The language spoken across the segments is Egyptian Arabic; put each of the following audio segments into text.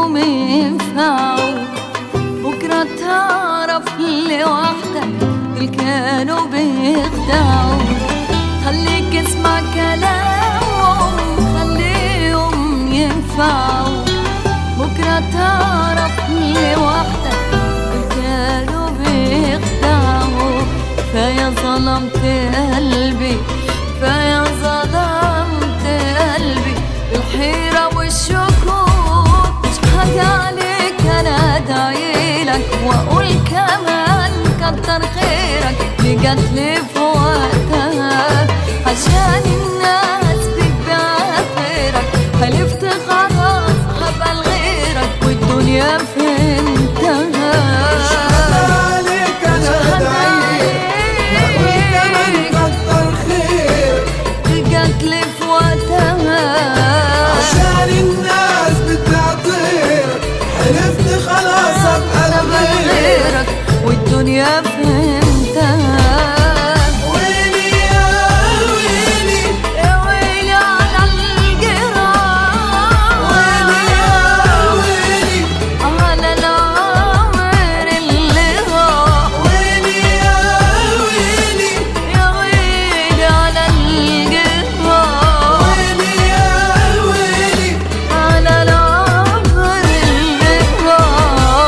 يوم ينفعوا بكرة تعرف لوحدك دول كانوا بيخدعوا خليك اسمع كلامهم خليهم ينفعوا بكرة تعرف لوحدك دول كانوا بيخدعوا فيا ظلمت قلبي فيا ظلمت قلبي بالحيرة والشكوك مش حاجة عليك أنا أدعيلك وأقول كمان كتر خيرك اللي جاتلي في وقتها عشان الناس بتبيع غيرك حلفت خلاص هبقى لغيرك والدنيا فهمتها عليك انا دعيك اقول كمان كتر خير جاتلي في وقتها عشان الناس بتعطيك حلفت خلاص ابقى أنا الغير غيرك والدنيا فهمتها ويلي يا ويلي يا ويلي على الجراح ويلي يا ويلي على العمر اللي راح ويلي يا ويلي يا ويلي على الجراح ويلي يا ويلي على العمر اللي راح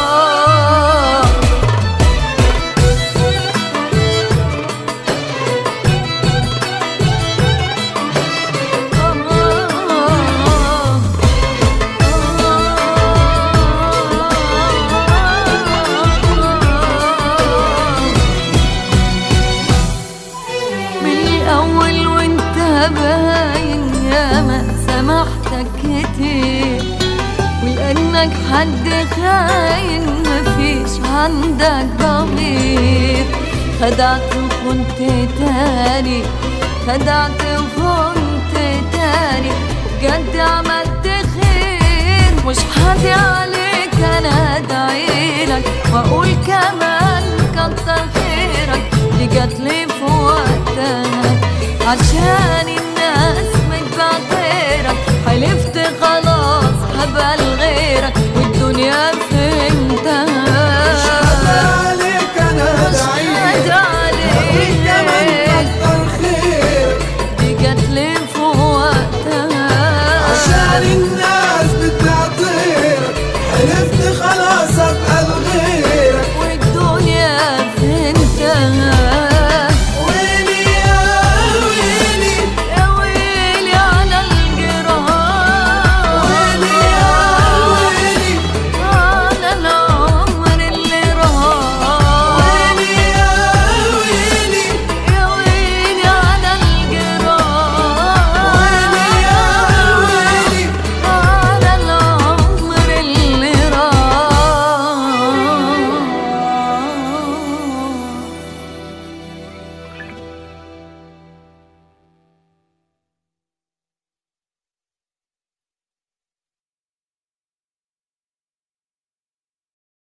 من الأول وانت باين يا ما سامحتك كتير ولأنك حد خاين مفيش عندك ضمير خدعت وخنت تاني خدعت وخنت تاني بجد عملت خير مش حادي عليك انا ادعيلك واقول كمان كتر خيرك اللي جاتلي في وقتها عشان